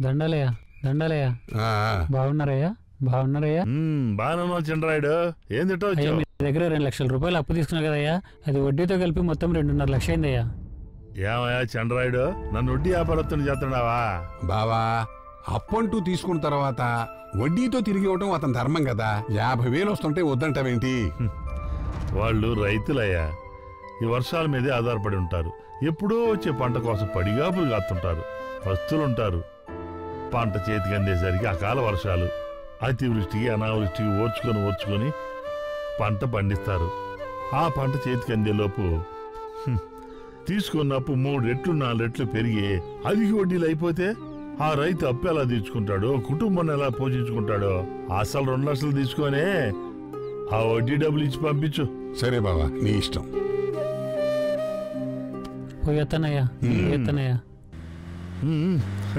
దండలయ్యా దండలయ్యా ఆ, బాగున్నారయ్యా బాగున్నారయ్యా బాగానే చంద్రాయుడు ఏం తింటా అయ్యా వచ్చావు మీ దగ్గర రెండు లక్షల రూపాయలు అప్పు తీసుకున్నారు కదయ్యా అది వడ్డీతో కలిపి మొత్తం రెండున్నర లక్ష అయిందయ్యా ఏమయ్యా చంద్రాయుడు నన్ను వడ్డీ వ్యాపారస్తుని చేస్తున్నావా బావా అప్పంటూ తీసుకున్న తర్వాత వడ్డీతో తిరిగి ఇవ్వటం అతని ధర్మం కదా యాభై వేలు వస్తుంటే వద్దంటావేంటి వాళ్ళు రైతులయ్యా ఈ వర్షాల మీదే ఆధారపడి ఉంటారు ఎప్పుడో వచ్చే పంట కోసం పడిగాపులు కాస్తుంటారు వస్తులుంటారు పంట చేతికి అందేసరికి అకాల వర్షాలు అతివృష్టికి అనావృష్టికి ఓర్చుకొని ఓర్చుకొని పంట పండిస్తారు ఆ పంట చేతికి అందేలోపు హ్మ్, తీసుకున్నప్పు మూడు రెట్లు నాలుగు రెట్లు పెరిగి అధిక వడ్డీలు అయిపోతే ఆ రైతు అప్పు ఎలా తీర్చుకుంటాడో కుటుంబాన్ని ఎలా పోషించుకుంటాడో అసలు రెండు లక్షలు తీసుకొనే ఆ వడ్డీ డబ్బులు ఇచ్చి పంపించు సరే బావా నీ ఇష్టం పోయి ఎత్తనయ్యా ఎత్తనయ్యా ఉమ్.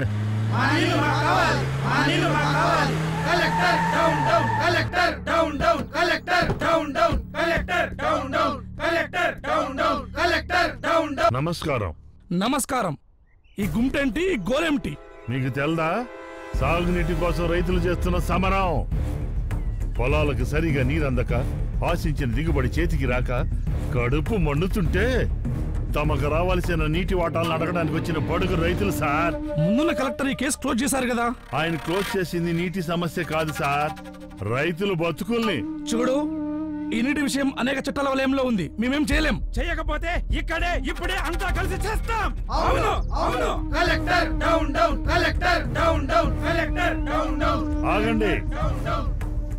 Collector down down collector down down collector down down collector down down collector down down collector down down నమస్కారం నమస్కారం ఈ గుంటేంటి ఈ గోలేమిటి మీకు తెల్దా సాగునీటి కోసం రైతులు చేస్తున్న సమరం పొలాలకు సరిగా నీరందక ఆశించిన దిగుబడి చేతికి రాక కడుపు మండుతుంటే తమకు రావాల్సిన నీటి వాటాలను అడగడానికి వచ్చిన పడుగు రైతులు సార్ ముందున్న కలెక్టర్ ఈ కేసు క్లోజ్ చేశారు కదా ఆయన క్లోజ్ చేసింది నీటి సమస్య కాదు సార్ రైతులు బతుకుల్ని చూడు ఈ నీటి విషయం అనేక చట్టాల వలయంలో ఉంది మేమేం చేయలేం చేయకపోతే ఇక్కడే ఇప్పుడే అంతా కలిసి చేస్తాం అవును అవును collector down down collector down down collector down down ఆగండి డౌన్ డౌన్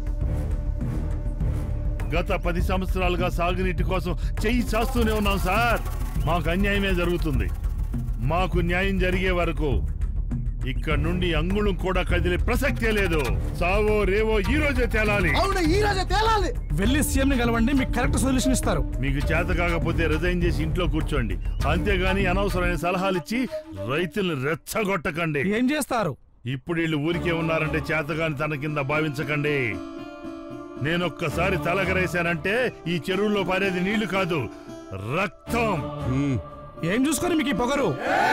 గత పది సంవత్సరాలుగా సాగునీటి కోసం చెయ్యి చాస్తూనే ఉన్నాం సార్ మాకు అన్యాయమే జరుగుతుంది మాకు న్యాయం జరిగే వరకు ఇక్కడ నుండి అంగుళం కూడా కదిలే ప్రసక్తే లేదు సావో రేవో ఈ రోజే తేలాలి అవును ఈ రోజే తేలాలి వెళ్ళి సీఎం ని కలవండి మీకు కరెక్ట్ సొల్యూషన్ ఇస్తారు మీకు చేత కాకపోతే రిజైన్ చేసి ఇంట్లో కూర్చోండి అంతేగాని అనవసరమైన సలహాలు ఇచ్చి రైతుల్ని రెచ్చగొట్టకండి ఏం చేస్తారు ఇప్పుడు వీళ్ళు ఊరికే ఉన్నారంటే చేతగాని తన కింద భావించకండి నేనొక్కసారి తలగరేశానంటే ఈ చెరువులో పారేది నీళ్లు కాదు రక్తం ఉమ్, ఏం చూసుకొని మీకు ఈ పొగరు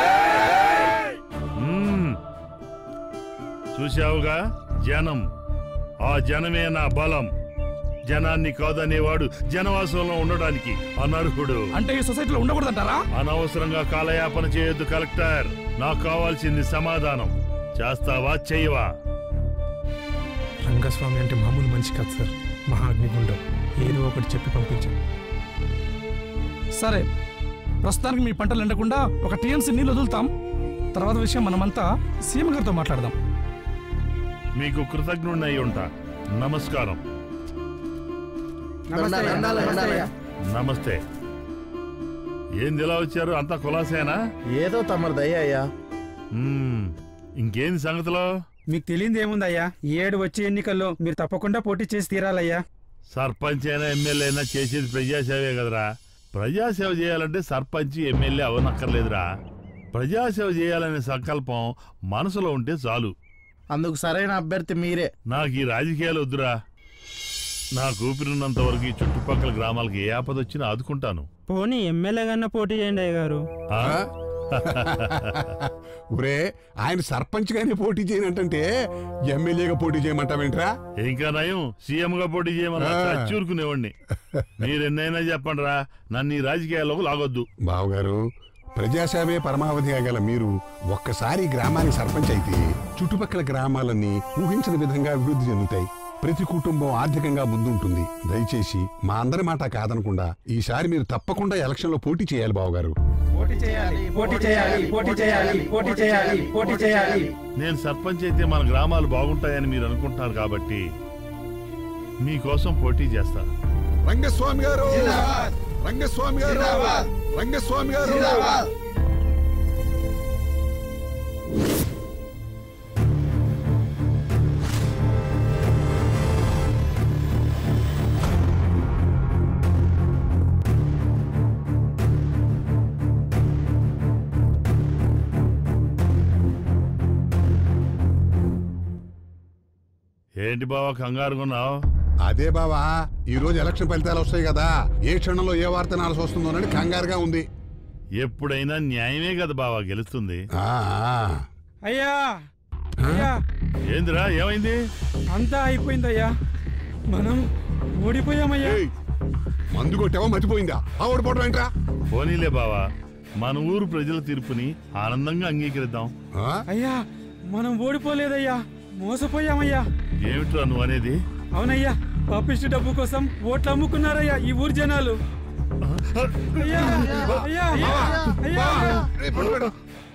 మ్మ్. చూశావుగా జనం ఆ జనమే నా బలం జనాన్ని కాదనేవాడు జనవాసంలో ఉండడానికి అనర్హుడు అంటే ఈ సొసైటీలో ఉండకూడదంటారా అనవసరంగా కాలయాపన చేయొద్దు కలెక్టర్ నాకు కావాల్సింది సమాధానం చేస్తావా చెయ్యవా రంగస్వామి అంటే మామూలు మనిషి కాదు సార్ మహా అగ్నిగుండం ఏదో ఒకటి చెప్పి పంపించాం సరే ప్రస్తుతానికి మీ పంటలు ఎండకుండా ఒక టీఎంసీ నీళ్ళు వదులుతాం తర్వాత విషయం మనమంతా సీఎం గారితో మాట్లాడదాం మీకు కృతజ్ఞుణ్ణి ఉంటా నమస్కారం నమస్తే ఏంది ఇలా వచ్చారు అంతా కులాసేనా ఏదో తమరు దయ్యా మ్మ్. ఇంకేంది సంగతిలో మీకు తెలియంది ఏముందయ్యా ఈ ఏడు వచ్చే ఎన్నికల్లో మీరు తప్పకుండా పోటీ చేసి తీరాలయ్యా సర్పంచ్ అయినా ఎమ్మెల్యే అయినా చేసేది ప్రజాసేవే కదరా ప్రజాసేవ చేయాలంటే సర్పంచ్ ఎమ్మెల్యే అవనక్కర్లేదురా ప్రజాసేవ చేయాలనే సంకల్పం మనసులో ఉంటే చాలు అందుకు సరైన అభ్యర్థి మీరే నాకు ఈ రాజకీయాలు వద్దురా నా ఊపిరినంత వరకు ఈ చుట్టుపక్కల గ్రామాలకు ఏ ఆపద వచ్చినా ఆదుకుంటాను పోనీ ఎమ్మెల్యే కన్నా పోటీ చేయండి అయ్య గారు ఆ? ఒరే ఆయన సర్పంచ్ గానే పోటీ చేయనంటే ఎమ్మెల్యేగా పోటీ చేయమంటావేంట్రా ఇంకా నయం సీఎం గా పోటీ చేయమన్నా ఆ. చచ్చూరుకునేవాడిని మీరెన్నైనా చెప్పండి రా నన్ను ఈ రాజకీయాల్లోకి లాగొద్దు బావగారు ప్రజాసేవే పరమావధిగా గల మీరు ఒక్కసారి గ్రామానికి సర్పంచ్ అయితే చుట్టుపక్కల గ్రామాలన్నీ ఊహించిన విధంగా అభివృద్ధి చెందుతాయి ప్రతి కుటుంబం ఆర్థికంగా ముందుంటుంది దయచేసి మా అందరి మాట కాదనకుండా ఈసారి మీరు తప్పకుండా ఎలక్షన్ లో పోటీ చేయాలి బావగారు పోటీ చేయాలి పోటీ చేయాలి పోటీ చేయాలి పోటీ చేయాలి పోటీ చేయాలి నేను సర్పంచ్ అయితే మన గ్రామాలు బాగుంటాయని మీరు అనుకుంటున్నారు కాబట్టి మీకోసం పోటీ చేస్తా రంగస్వామి గారు రంగస్వామి గారు రంగస్వామి గారు ఏంటి బావా కంగారుగున్నావు అదే బావా ఈ రోజు ఎలక్షన్ ఫలితాలు వస్తాయి కదా ఏ క్షణంలో ఏ వార్త నాల్సి వస్తుందోనని కంగారుగా ఉంది ఎప్పుడైనా న్యాయమే కదా బావా గెలుస్తుంది ఆ ఆ. అయ్యా అయ్యా ఏందిరా ఏమైంది అంతా అయిపోయిందయ్యా మనం ఓడిపోయామయ్యా ఏయ్, మందు కొట్టావా మర్చిపోయిందా ఆ ఓడిపోవడం ఏంట్రా పోనీలే బావా మన ఊరు ప్రజల తీర్పుని ఆనందంగా అంగీకరిద్దాం ఆ? అయ్యా మనం ఓడిపోలేదయ్యా మోసపోయామయ్యా ఏమిట్రా నువ్వు అనేది అవునయ్యా పాపిష్టి డబ్బు కోసం ఓట్లు అమ్ముకున్నారయ్యా ఈ ఊరు జనాలు అయ్యా అయ్యా అయ్యా రేయ్, పడుకోడు.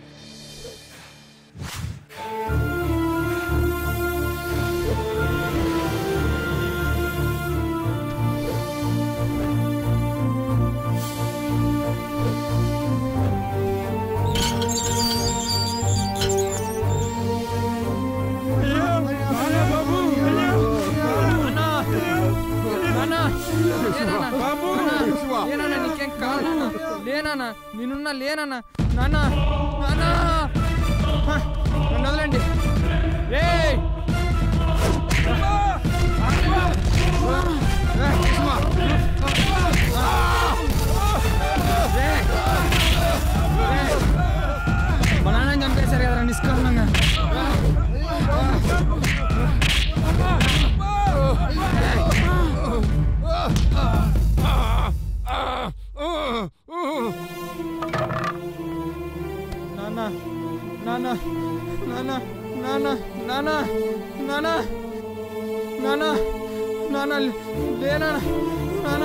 అయ్యా నాన్న బాబు అయ్యా బాబు లేనన్నా నీకేం కాదు లేనన్నా నేనున్నా లేనన్నా నాన్న నాన్న హ, నన్ను వదలండి రేయ్ రేయ్. రేయ్. మా నాన్న చంపేశారు కదరా నిష్కారణంగా నాన్న నాన్న నాన్న నాన్న నాన్న నాన్న నాన్న నాన్న లేనా నాన్న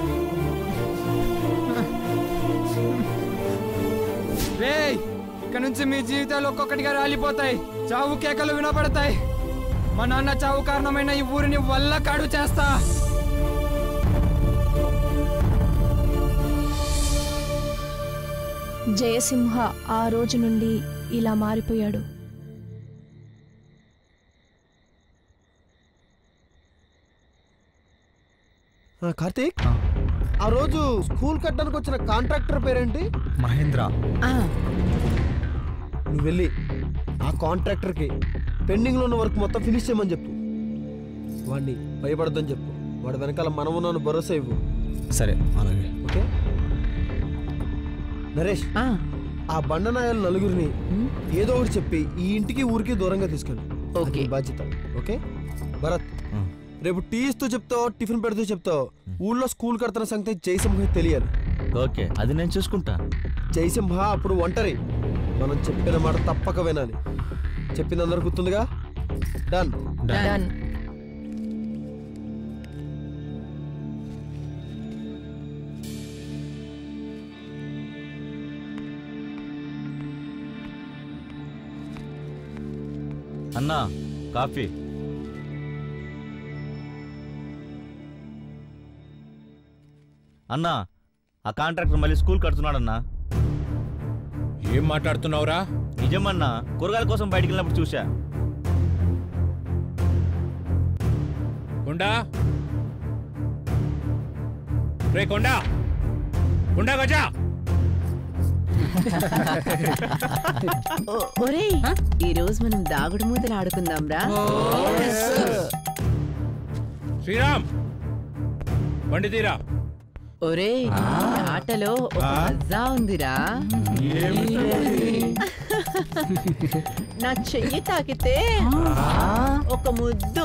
రేయ్ ఇక్కడ నుంచి మీ జీవితాలు ఒక్కొక్కటిగా రాలిపోతాయి చావు కేకలు వినపడతాయి మా నాన్న చావు కారణమైన ఈ ఊరిని వల్ల కాడు చేస్తా జయసింహ ఆ రోజు నుండి ఇలా మారిపోయాడు కార్తీక్ ఆ రోజు స్కూల్ కట్టడానికి వచ్చిన కాంట్రాక్టర్ పేరేంటి మహేంద్ర నువ్వు వెళ్ళి ఆ కాంట్రాక్టర్కి పెండింగ్లో ఉన్న వర్క్ మొత్తం ఫినిష్ చేయమని చెప్పు వాడిని భయపడద్దని చెప్పు వాడి వెనకాల మనమున్నాను భరోసా ఇవ్వు సరే అలాగే ఓకే నరేష్ ఆ బండనాయాలు నలుగురిని ఏదో ఒకటి చెప్పి ఈ ఇంటికి ఊరికి దూరంగా తీసుకెళ్ళు ఓకే బాధ్యత ఓకే భరత్ రేపు టీ ఇస్తూ చెప్తావు టిఫిన్ పెడుతూ చెప్తావు ఊళ్ళో స్కూల్ కడుతున్న సంగతి జయసింహ తెలియాలి ఓకే అది నేను చూసుకుంటా జయసింహ అప్పుడు ఒంటరి మనం చెప్పిన మాట తప్పక వినాలి చెప్పింది అందరు గుర్తుందిగా డన్ డన్ అన్నా కాఫీ అన్నా ఆ కాంట్రాక్టర్ మళ్ళీ స్కూల్ కడుతున్నాడన్నా ఏం మాట్లాడుతున్నావురా నిజమన్నా కూరగాయల కోసం బయటికి వెళ్ళినప్పుడు చూసా కొండా రే కొండా కొండా గజా ఒరేయ్ ఈ రోజు మనం దాగుడు మూతలు ఆడుకుందాం రా శ్రీరామ్ బండి తీరా ఒరేయ్ ఈ ఆటలో ఒక మజా ఉందిరా నా చెయ్యి తాకితే ఒక ముద్దు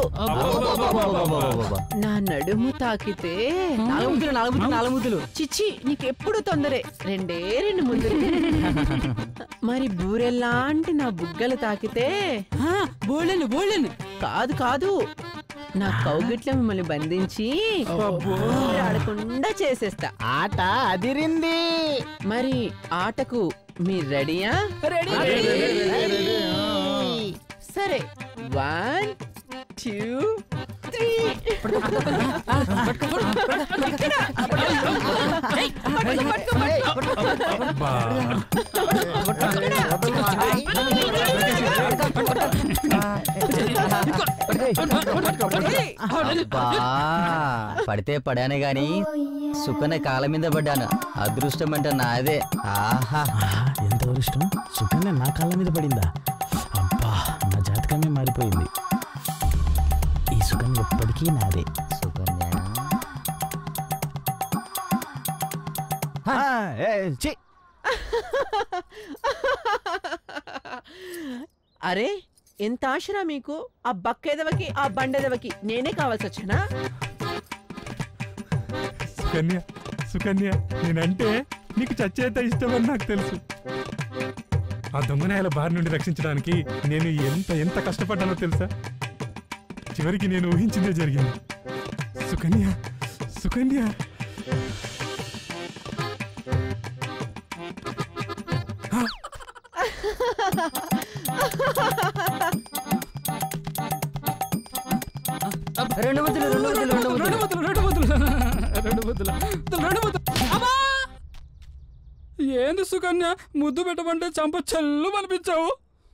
నా నడుము తాకితే నాలుగు ముద్దులు నాలుగు ముద్దులు నాలుగు ముద్దులు చిచ్చి నీకెప్పుడు తొందరే రెండే రెండు ముద్దులు మరి బూరెల్లాంటి నా బుగ్గలు తాకితే బోళ్ళను బోళ్ళను కాదు కాదు నా కౌగిట్ల మిమ్మల్ని బంధించి ఆడకుండా చేసేస్తా ఆట అదిరింది మరి ఆటకు మీరు రెడీయా సరే వన్ టూ త్రీ అబ్బా, పడితే పడానే గాని సుకనే కాళ్ళ మీద పడ్డాను అదృష్టం అంటే నాదే ఆహా ఎంత ఇష్టం సుకన్య నా కాళ్ళ మీద పడిందా అబ్బా నా జాతకమే మారిపోయింది ఈ సుకన్య ఎప్పటికీ నాదే సుకన్య అరే ఎంత ఆశరా మీకు ఆ బక్కెదవకి ఆ బండెదవకి నేనే కావాల్సి వచ్చానా సుకన్య సుకన్య నేనంటే నీకు చచ్చేంత ఇష్టమని నాకు తెలుసు ఆ దొంగనాయాల బారి నుండి రక్షించడానికి నేను ఎంత ఎంత కష్టపడ్డానో తెలుసా చివరికి నేను ఊహించిందే జరిగింది సుకన్య సుకన్య రెండు ముద్దులు రెండు ముద్దులు రెండు ముద్దులు రెండు ముద్దులు రెండు ముద్దులు రెండు ముద్దులు రెండు ముద్దులు అమ్మా! ఏంది సుకన్య ముద్దు పెట్టమంటే చంప చెల్లు అనిపించావు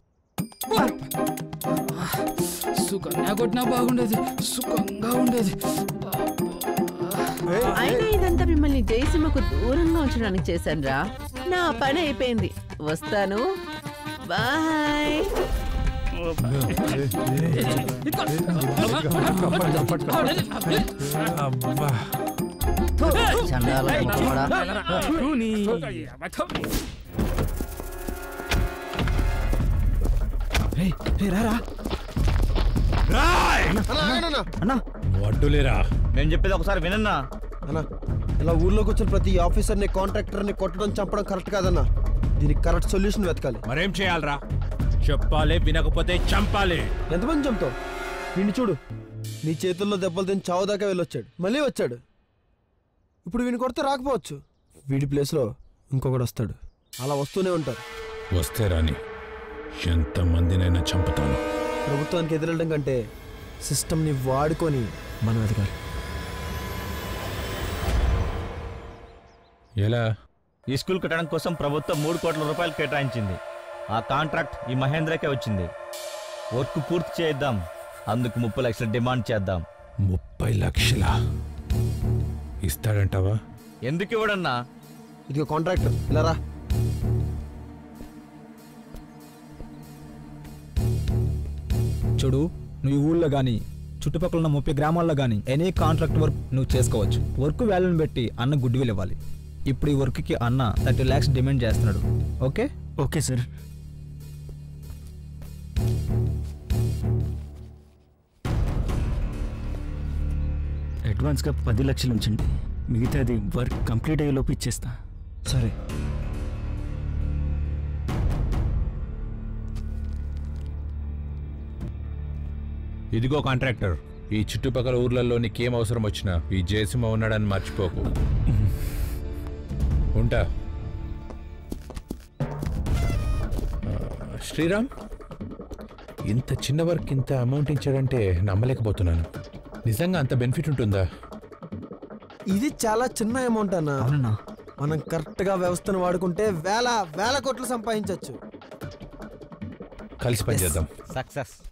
సుకన్య కొట్టినా బాగుండేది సుఖంగా ఉండేది అయినా ఇదంతా మిమ్మల్ని జయసింహకు దూరంగా ఉంచడానికి చేశానురా నా పని అయిపోయింది వస్తాను బాయ్ అబ్బా చండాల మొహమడా. అన్నా వడ్డులేరా నేను చెప్పేది ఒకసారి వినన్నా అన్నా ఇలా ఊర్లోకి వచ్చిన ప్రతి ఆఫీసర్ని కాంట్రాక్టర్ని కొట్టడం చంపడం కరెక్ట్ కాదన్నా దీనికి కరెక్ట్ సొల్యూషన్ వెతకాలి మరేం చేయాలరా చెప్పాలి వినకపోతే చంపాలి ఎంతమంది చంపుతావు వీడిని చూడు నీ చేతుల్లో దెబ్బలు తిని చావు దాకా వెళ్ళొచ్చాడు మళ్ళీ వచ్చాడు ఇప్పుడు వీని కొడితే రాకపోవచ్చు వీడి ప్లేస్లో ఇంకొకడు వస్తాడు అలా వస్తూనే ఉంటారు వస్తే రాని ఎంతమందినైనా చంపుతాను ప్రభుత్వానికి ఎదురెళ్ళడం కంటే సిస్టమ్ని వాడుకొని మనం ఎదగాలి ఎలా ఈ స్కూల్ కట్టడం కోసం ప్రభుత్వం మూడు కోట్ల రూపాయలు కేటాయించింది ఆ కాంట్రాక్ట్ ఈ మహేంద్రకే వచ్చింది వర్క్ పూర్తి చేద్దాం అందుకు ముప్పై లక్షలు డిమాండ్ చేద్దాం ముప్పై లక్షల ఇస్తాడంటావా ఎందుకు ఇవ్వడన్నా ఇది కాంట్రాక్టర్ ఇలా రా చూడు నువ్వు ఈ ఊళ్ళో కానీ చుట్టుపక్కల ఉన్న ముప్పై గ్రామాల్లో కానీ ఎనీ కాంట్రాక్ట్ వర్క్ నువ్వు చేసుకోవచ్చు వర్క్ వాల్యూని బట్టి అన్న గుడ్ విల్ ఇవ్వాలి ఇప్పుడు ఈ వర్క్కి అన్న థర్టీ ల్యాక్స్ డిమాండ్ చేస్తున్నాడు ఓకే ఓకే సార్ అడ్వాన్స్గా పది లక్షలు ఉంచండి మిగతాది వర్క్ కంప్లీట్ అయ్యేలోపు ఇచ్చేస్తా సరే ఇదిగో కాంట్రాక్టర్ ఈ చుట్టుపక్కల ఊర్లలో నీకేం అవసరం వచ్చినా ఈ జయసింహ ఉన్నాడని మర్చిపోకు ఉంటా ఆ, శ్రీరామ్ ఇంత చిన్న వర్క్ ఇంత అమౌంట్ ఇచ్చాడంటే నమ్మలేకపోతున్నాను నిజంగా అంత బెనిఫిట్ ఉంటుందా ఇది చాలా చిన్న అమౌంట్ అన్న మనం కరెక్ట్ గా వ్యవస్థను వాడుకుంటే వేల వేల కోట్లు సంపాదించవచ్చు కలిసి పనిచేద్దాం సక్సెస్